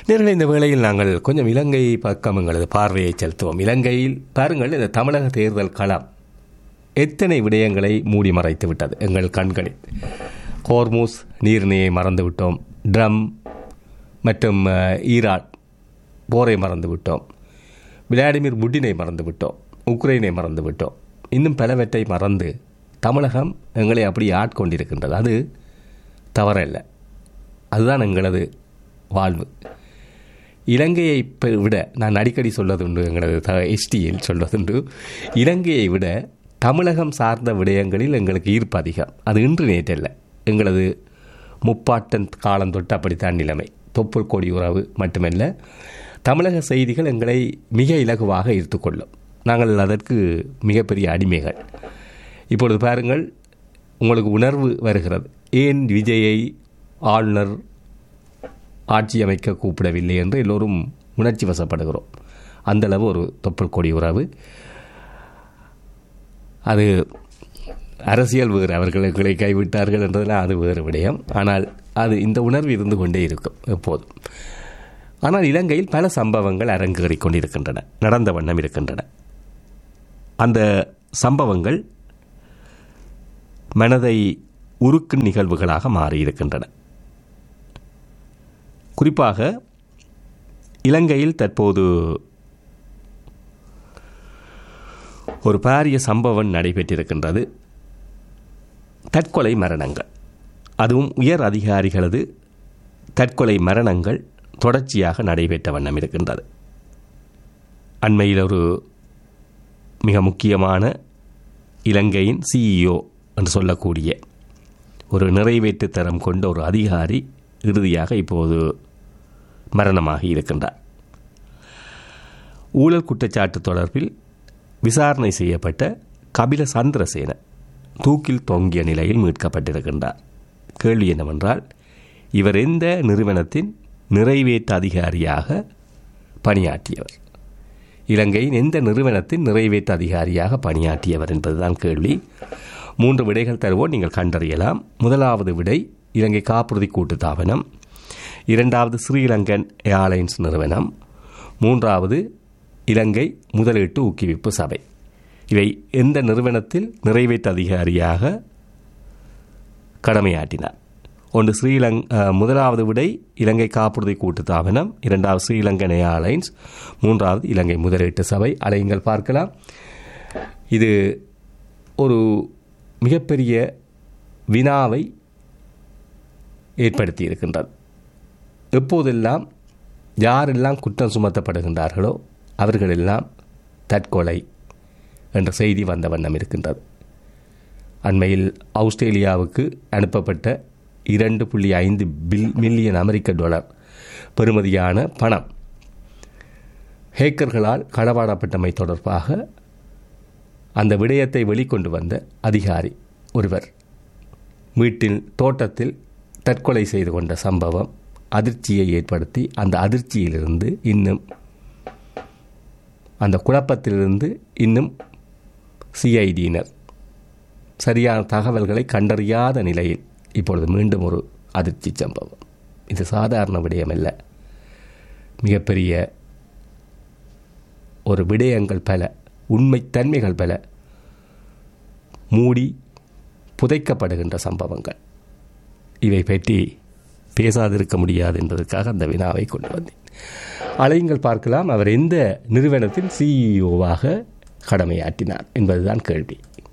நேரில் இந்த வேளையில் நாங்கள் கொஞ்சம் இலங்கை பக்கம் எங்களது பார்வையை செலுத்துவோம் இலங்கையில் பாருங்கள் இந்த தமிழக தேர்தல் களம் எத்தனை விடயங்களை மூடி மறைத்து விட்டது எங்கள் கண்களில் ஹோர்மூஸ் நீர்நிலையை மறந்து விட்டோம் ட்ரம் மற்றும் அஹ், ஈரான் போரை மறந்து விட்டோம் விளாடிமிர் புட்டினை மறந்து விட்டோம் உக்ரைனை மறந்து விட்டோம் இன்னும் பலவற்றை மறந்து தமிழகம் எங்களை அப்படி ஆட்கொண்டிருக்கின்றது அது தவறல்ல அதுதான் எங்களது வாழ்வு இலங்கையை ப- விட நான் அடிக்கடி சொல்வதுண்டு எங்களது த எஸ்டியில் சொல்வதுண்டு இலங்கையை விட தமிழகம் சார்ந்த விடயங்களில் எங்களுக்கு ஈர்ப்பு அதிகம் அது இன்று நேற்றல்ல எங்களது முப்பாட்டன் காலம் தொட்டு அப்படித்தான் நிலைமை தொப்புள் கொடி உறவு மட்டுமல்ல தமிழக செய்திகள் எங்களை மிக இலகுவாக ஈர்த்துக்கொள்ளும் நாங்கள் அதற்கு மிகப்பெரிய அடிமைகள் இப்பொழுது பாருங்கள் உங்களுக்கு உணர்வு வருகிறது ஏன் விஜயை ஆளுநர் ஆட்சி அமைக்க கூப்பிடவில்லை என்று எல்லோரும் உணர்ச்சி வசப்படுகிறோம் அந்தளவு ஒரு தொப்புள் கொடி உறவு அது அரசியல் வேறு அவர்கள் எங்களை கைவிட்டார்கள் என்றதெல்லாம் அது வேறு விடயம் ஆனால் அது இந்த உணர்வு இருந்து கொண்டே இருக்கும் எப்போதும் ஆனால் இலங்கையில் பல சம்பவங்கள் அரங்கேறிக் கொண்டிருக்கின்றன நடந்த வண்ணம் இருக்கின்றன அந்த சம்பவங்கள் மனதை உருக்கும் நிகழ்வுகளாக மாறியிருக்கின்றன குறிப்பாக இலங்கையில் தற்போது ஒரு பாரிய சம்பவம் நடைபெற்றிருக்கின்றது தற்கொலை மரணங்கள் அதுவும் உயர் அதிகாரிகளது தற்கொலை மரணங்கள் தொடர்ச்சியாக நடைபெற்ற வண்ணம் இருக்கின்றது அண்மையில் ஒரு மிக முக்கியமான இலங்கையின் சிஇஓ என்று சொல்லக்கூடிய ஒரு நிறைவேற்று தரம் கொண்ட ஒரு அதிகாரி இறுதியாக இப்போது மரணமாகி இருக்கின்றார் ஊழல் குற்றச்சாட்டு தொடர்பில் விசாரணை செய்யப்பட்ட கபில சந்திரசேன தூக்கில் தொங்கிய நிலையில் மீட்கப்பட்டிருக்கின்றார் கேள்வி என்னவென்றால் இவர் எந்த நிறுவனத்தின் நிறைவேற்று அதிகாரியாக பணியாற்றியவர் இலங்கையின் எந்த நிறுவனத்தின் நிறைவேற்று அதிகாரியாக பணியாற்றியவர் என்பதுதான் கேள்வி மூன்று விடைகள் தருவோம் நீங்கள் கண்டறியலாம் முதலாவது விடை இலங்கை காப்புறுதி கூட்டுத்தாபனம் இரண்டாவது ஸ்ரீலங்கன் ஏர்லைன்ஸ் நிறுவனம் மூன்றாவது இலங்கை முதலீட்டு ஊக்குவிப்பு சபை இவை எந்த நிறுவனத்தில் நிறைவேற்று அதிகாரியாக கடமையாற்றினார் ஒன்று ஸ்ரீலங் அஹ், முதலாவது விடை இலங்கை காப்புறுதி கூட்டுத்தாபனம் இரண்டாவது ஸ்ரீலங்கன் ஏர்லைன்ஸ் மூன்றாவது இலங்கை முதலீட்டு சபை அலையுங்கள் பார்க்கலாம் இது ஒரு மிகப்பெரிய வினாவை ஏற்படுத்தி இருக்கின்றது எப்போதெல்லாம் யாரெல்லாம் குற்றம் சுமத்தப்படுகின்றார்களோ அவர்களெல்லாம் தற்கொலை என்ற செய்தி வந்த வண்ணம் இருக்கின்றது அண்மையில் ஆஸ்திரேலியாவுக்கு அனுப்பப்பட்ட இரண்டு புள்ளி ஐந்து பில் மில்லியன் அமெரிக்க டாலர் பெறுமதியான பணம் ஹேக்கர்களால் களவாடப்பட்டமை தொடர்பாக அந்த விடயத்தை வெளிக்கொண்டு வந்த அதிகாரி ஒருவர் வீட்டில் தோட்டத்தில் தற்கொலை செய்து கொண்ட சம்பவம் அதிர்ச்சியை ஏற்படுத்தி அந்த அதிர்ச்சியிலிருந்து இன்னும் அந்த குழப்பத்திலிருந்து இன்னும் சிஐடியினர் சரியான தகவல்களை கண்டறியாத நிலையில் இப்பொழுது மீண்டும் ஒரு அதிர்ச்சி சம்பவம் இது சாதாரண விடயமல்ல மிகப்பெரிய ஒரு விடயங்கள் பல உண்மைத்தன்மைகள் பல மூடி புதைக்கப்படுகின்ற சம்பவங்கள் இவை பற்றி பேசாதிருக்க முடியாது என்பதற்காக அந்த வினாவை கொண்டு வந்தேன் அலையுங்கள் பார்க்கலாம் அவர் எந்த நிறுவனத்தின் சிஇஓவாக கடமையாற்றினார் என்பதுதான் கேள்வி